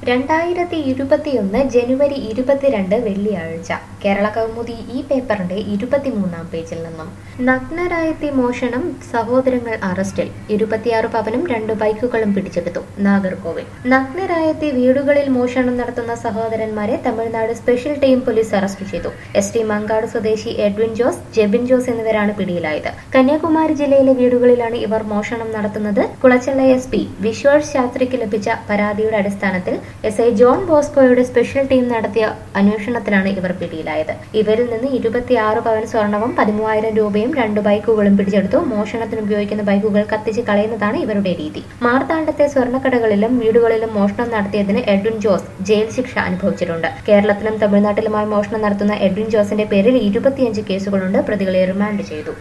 രണ്ടായിരത്തി ഇരുപത്തിയൊന്ന് ജനുവരി ഇരുപത്തിരണ്ട് വെള്ളിയാഴ്ച കേരള കൗമുദി ഈ പേപ്പറിന്റെ ഇരുപത്തിമൂന്നാം പേജിൽ നിന്നും നഗ്നരായെത്തി മോഷണം സഹോദരങ്ങൾ അറസ്റ്റിൽ ഇരുപത്തിയാറ് പവനും രണ്ട് ബൈക്കുകളും പിടിച്ചെടുത്തു നാഗർകോവിൽ നഗ്നരായെത്തി വീടുകളിൽ മോഷണം നടത്തുന്ന സഹോദരന്മാരെ Tamilnadu special team police arrest ചെയ്തു എസ് ടി മങ്കാട് സ്വദേശി എഡ്വിൻ ജോസ് ജെബിൻ ജോസ് എന്നിവരാണ് പിടിയിലായത് കന്യാകുമാരി ജില്ലയിലെ വീടുകളിലാണ് ഇവർ മോഷണം നടത്തുന്നത് കുളച്ചള്ള എസ് പി വിശ്വാസ് ശാസ്ത്രിക്ക് ലഭിച്ച പരാതിയുടെ അടിസ്ഥാനത്തിൽ എസ് ഐ ജോൺ ബോസ്കോയുടെ സ്പെഷ്യൽ ടീം നടത്തിയ അന്വേഷണത്തിലാണ് ഇവർ പിടിയിലായത് ഇവരിൽ നിന്ന് ഇരുപത്തിയാറ് പവൻ സ്വർണവും പതിമൂവായിരം രൂപയും രണ്ട് ബൈക്കുകളും പിടിച്ചെടുത്തു മോഷണത്തിന് ഉപയോഗിക്കുന്ന ബൈക്കുകൾ കത്തിച്ച് കളയുന്നതാണ് ഇവരുടെ രീതി മാർത്താണ്ഡത്തെ സ്വർണ്ണക്കടകളിലും വീടുകളിലും മോഷണം നടത്തിയതിന് എഡ്വിൻ ജോസ് ജയിൽ ശിക്ഷ അനുഭവിച്ചിട്ടുണ്ട് കേരളത്തിലും തമിഴ്നാട്ടിലുമായി മോഷണം നടത്തുന്ന എഡ്വിൻ ജോസിന്റെ പേരിൽ ഇരുപത്തിയഞ്ച് കേസുകളുണ്ട് പ്രതികളെ റിമാൻഡ് ചെയ്തു